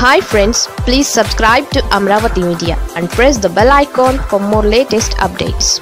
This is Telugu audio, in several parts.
hi friends please subscribe to Amaravati media and press the bell icon for more latest updates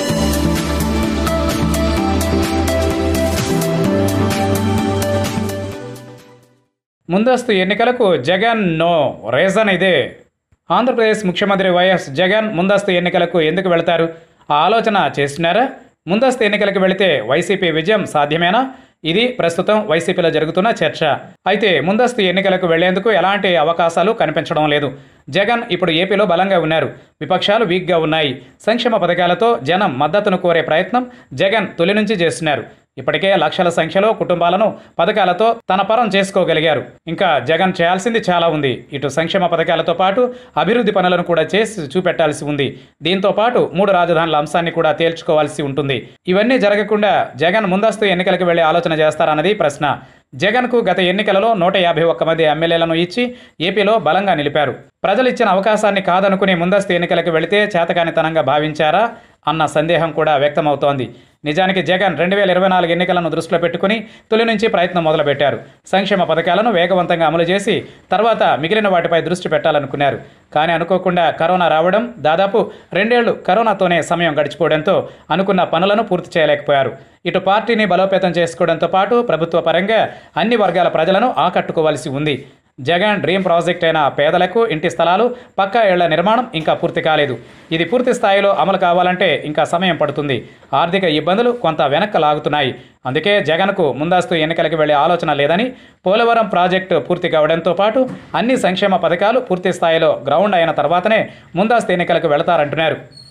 ముందస్తు ఎన్నికలకు జగన్ నో రీజన్ ఇదే ఆంధ్రప్రదేశ్ ముఖ్యమంత్రి వైఎస్ జగన్ ముందస్తు ఎన్నికలకు ఎందుకు వెళతారు ఆ ఆలోచన చేస్తున్నారా ముందస్తు ఎన్నికలకు వెళితే వైసీపీ విజయం సాధ్యమేనా ఇది ప్రస్తుతం వైసీపీలో జరుగుతున్న చర్చ అయితే ముందస్తు ఎన్నికలకు వెళ్లేందుకు ఎలాంటి అవకాశాలు కనిపించడం లేదు జగన్ ఇప్పుడు ఏపీలో బలంగా ఉన్నారు విపక్షాలు వీక్గా ఉన్నాయి సంక్షేమ పథకాలతో జనం మద్దతును కోరే ప్రయత్నం జగన్ తొలి నుంచి చేస్తున్నారు ఇప్పటికే లక్షల సంఖ్యలో కుటుంబాలను పథకాలతో తన పరం చేసుకోగలిగారు ఇంకా జగన్ చేయాల్సింది చాలా ఉంది ఇటు సంక్షేమ పథకాలతో పాటు అభివృద్ధి పనులను కూడా చేసి చూపెట్టాల్సి ఉంది దీంతో పాటు మూడు రాజధానుల అంశాన్ని కూడా తేల్చుకోవాల్సి ఉంటుంది ఇవన్నీ జరగకుండా జగన్ ముందస్తు ఎన్నికలకు వెళ్లే ఆలోచన చేస్తారన్నది ప్రశ్న జగన్కు గత ఎన్నికలలో నూట యాభై ఒక్క మంది ఎమ్మెల్యేలను ఇచ్చి ఏపీలో బలంగా నిలిపారు ప్రజలు ఇచ్చిన అవకాశాన్ని కాదనుకుని ముందస్తు ఎన్నికలకు వెళితే చేతకానితనంగా భావించారా అన్న సందేహం కూడా వ్యక్తమవుతోంది నిజానికి జగన్ రెండు వేల ఇరవై నాలుగు ఎన్నికలను దృష్టిలో పెట్టుకుని తొలి నుంచి ప్రయత్నం మొదలుపెట్టారు సంక్షేమ పథకాలను వేగవంతంగా అమలు చేసి తర్వాత మిగిలిన వాటిపై దృష్టి పెట్టాలనుకున్నారు కానీ అనుకోకుండా కరోనా రావడం దాదాపు రెండేళ్లు కరోనాతోనే సమయం గడిచిపోవడంతో అనుకున్న పనులను పూర్తి చేయలేకపోయారు ఇటు పార్టీని బలోపేతం చేసుకోవడంతో పాటు ప్రభుత్వ పరంగా అన్ని వర్గాల ప్రజలను ఆకట్టుకోవాల్సి ఉంది జగన్ డ్రీమ్ ప్రాజెక్ట్ అయిన పేదలకు ఇంటి స్థలాలు పక్కా ఇళ్ల నిర్మాణం ఇంకా పూర్తి కాలేదు ఇది పూర్తి స్థాయిలో అమలు కావాలంటే ఇంకా సమయం పడుతుంది ఆర్థిక ఇబ్బందులు కొంత వెనక్కి లాగుతున్నాయి అందుకే జగన్కు ముందస్తు ఎన్నికలకు వెళ్లే ఆలోచన లేదని పోలవరం ప్రాజెక్టు పూర్తి కావడంతో పాటు అన్ని సంక్షేమ పథకాలు పూర్తి స్థాయిలో గ్రౌండ్ అయిన తర్వాతనే ముందస్తు ఎన్నికలకు వెళతారంటున్నారు